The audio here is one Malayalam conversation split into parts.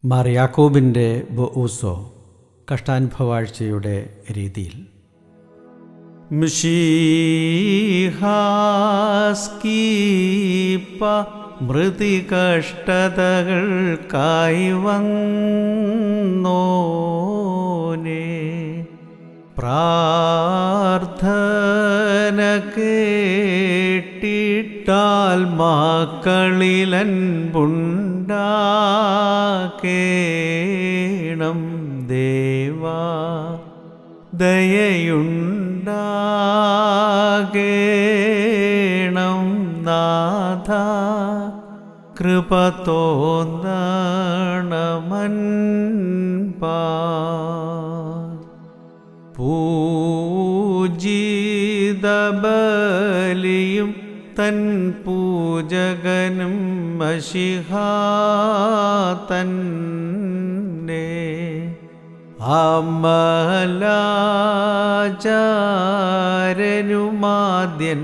മാർ യാക്കോബിൻ്റെ ബൊഊസോ കഷ്ടാനുഭവാഴ്ചയുടെ രീതിയിൽ മിഷീഹാസ്കീപ്പ മൃതി കഷ്ടതകൾക്കായി വന്നോനെ പ്രാർത്ഥന കേട്ടിട്ടാൽ മക്കളിലൻപുണ്ടാക്കേണം ദേവാ ദയയുണ്ടാകേണം നാഥ കൃപ തോന്നണമൻപാ പൂജിതബലിയും തൻ പൂജകനും മഷിഹാ തന്നെ അമലാചാരനുമാദ്യൻ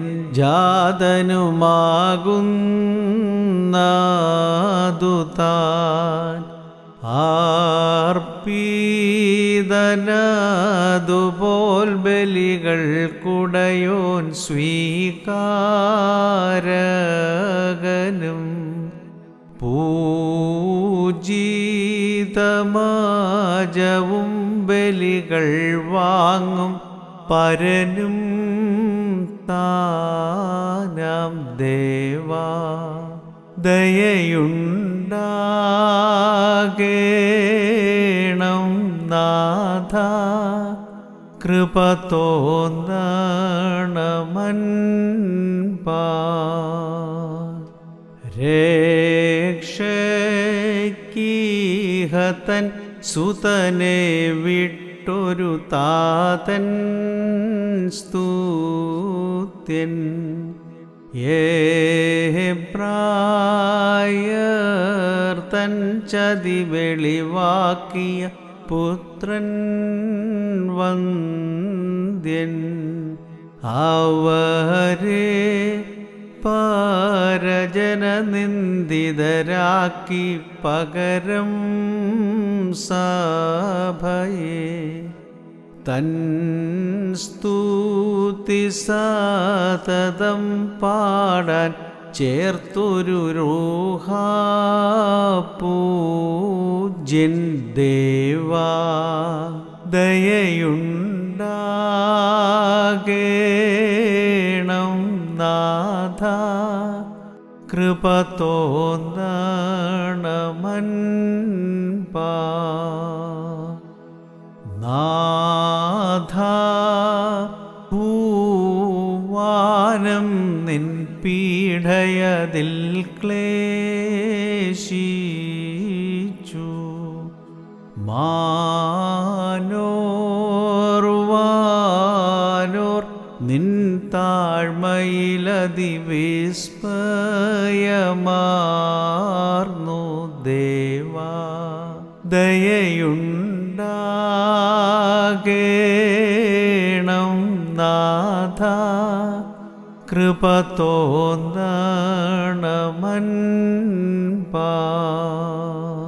ജാതനുമാകുന്നതു താൻ ആർപ്പീതനതുപോൽ ബലികൾ കുടയോൻ സ്വീകാരകനും പൂജിതമാജവും ബലികൾ വാങ്ങും പരനും താനാം ദേവാ ദയയുണ്ടാകേണം നാഥ കൃപ തോന്നണമൻപാ രക്ഷീഹതൻ സുതനെ വിട്ടൊരു താതൻ സ്തുത്യൻ ഏപ്രായർത്തൻ ചതി വെളിവാക്കിയ പുത്രൻ വന്ദ്യൻ അവരെ പരജന നിന്ദിതരാക്കി പകരം സഭയെ തൻ സ്തുതി സതതം പാടാൻ ചേർത്തൊരു രൂഹാപൂജ്യൻ ദേവാ ദയയുണ്ടാകേണം നാഥ കൃപ തോന്നണമൻപാ നാഥ പൂവാനം നിൻ പീഠയതിൽ ക്ലേശിച്ചു മാനോർവാനോർ നിൻ താഴ്മയിലതിവിസ്മയമാർന്നു ദേവാ ദയയുണ്ടാകേണം നാഥ കൃപ തോന്നണമൻപാ